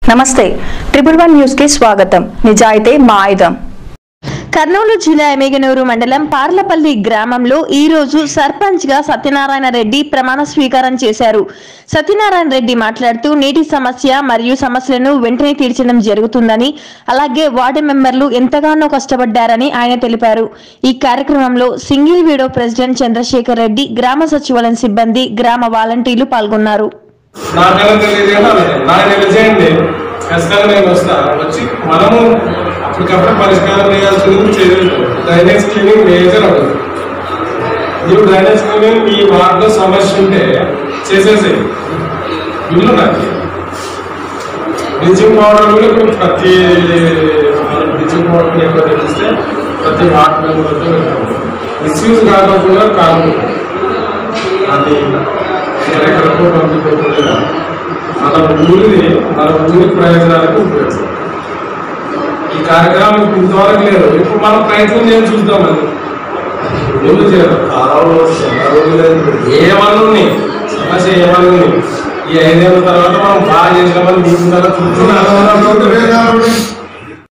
నమస్తే triple one news కి స్వాగతం నిజాయితీ మా ఆయుధం కర్నూలు జిల్లా ఎమిగనూరు మండలం పార్లపల్లి గ్రామంలో ఈ రోజు సర్పంచ్ గా సత్యనారాయణ రెడ్డి ప్రమాణ స్వీకారం చేశారు సత్యనారాయణ రెడ్డి మాట్లాడుతూ నీటి సమస్య మరియు సమస్యలను వెంటనే తీర్చడం జరుగుతుందని అలాగే వార్డు మెంబర్లు ఎంతగానో కష్టపడ్డారని ఆయన తెలిపారు ఈ కార్యక్రమంలో single window president Chandrashekar Reddy గ్రామ సచివాలయం సిబ్బంది గ్రామ వాలంటీర్లు పాల్గొన్నారు నాకైనా తెలియదు కదా నాకు తెలిసేయండి ఖచ్చితంగా నేను వస్తా వచ్చి మనము అప్పటికప్పుడు పరిష్కారం చేయాల్సింది చేయలేదు డ్రైనేజ్ క్లీనింగ్ మేజర్ అవుతుంది నువ్వు డ్రైనేజ్ క్లీనింగ్ ఈ వార్డులో సమస్య ఉంటే చేసేసేయి ఇల్లు నాకు బ్లీచింగ్ పౌడర్ కూడా ఇప్పుడు ప్రతి బ్లీచింగ్ పౌడర్ ఎక్కువ తెప్పిస్తే ప్రతి వార్డు మెంబర్తో మిస్యూజ్ కాకుండా కాదు అది ఎక్కడెక్కడికో పంపిపోకుండా మన ఊరిని మన ఊరి ప్రయోజనాలకు ఉపయోగిస్తాం ఈ కార్యక్రమం ఇప్పుడు ఇంతవరకు లేదు ఇప్పుడు మనం ప్రయత్నం చేసి చూద్దాం అది ముందు చేయాలి ఏమన్నా ఉన్నాయి సమస్య ఏమన్నా ఉన్నాయి ఈ ఐదేళ్ళ తర్వాత మనం బాగా చేసినామని మీకు చూస్తున్నాం